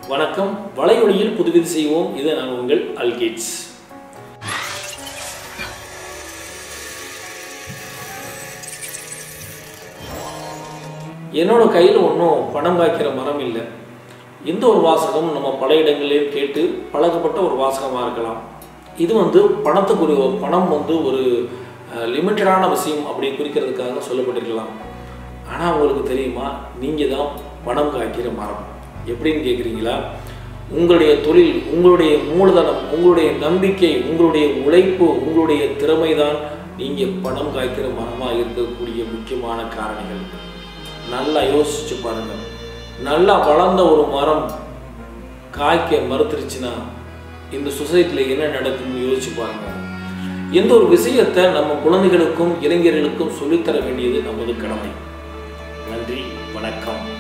வணக்கம் வலையொலியில் புதுவிது செய்வோம் இது நான் உங்கள் அல்கேட்ஸ் என்னோட கையில் ஒன்றும் பணம் காய்க்கிற மரம் இல்லை இந்த ஒரு வாசகம் நம்ம பல இடங்களிலும் கேட்டு பழக்கப்பட்ட ஒரு வாசகமாக இருக்கலாம் இது வந்து பணத்துக்குரிய பணம் வந்து ஒரு லிமிட்டடான விஷயம் அப்படி குறிக்கிறதுக்காக சொல்லப்பட்டிருக்கலாம் ஆனால் உங்களுக்கு தெரியுமா நீங்கள் தான் பணம் காய்க்கிற மரம் எப்படின்னு கேட்குறீங்களா உங்களுடைய தொழில் உங்களுடைய மூலதனம் உங்களுடைய நம்பிக்கை உங்களுடைய உழைப்பு உங்களுடைய திறமை தான் நீங்கள் பணம் காய்க்கிற மரமாக இருக்கக்கூடிய முக்கியமான காரணிகள் நல்லா யோசிச்சு பாருங்க நல்லா வளர்ந்த ஒரு மரம் காய்க்க மறுத்துருச்சுன்னா இந்த சொசைட்டியில் என்ன நடக்கும்னு யோசிச்சு பாருங்க எந்த ஒரு விஷயத்தை நம்ம குழந்தைகளுக்கும் இளைஞர்களுக்கும் சொல்லித்தர வேண்டியது நமது கடமை நன்றி வணக்கம்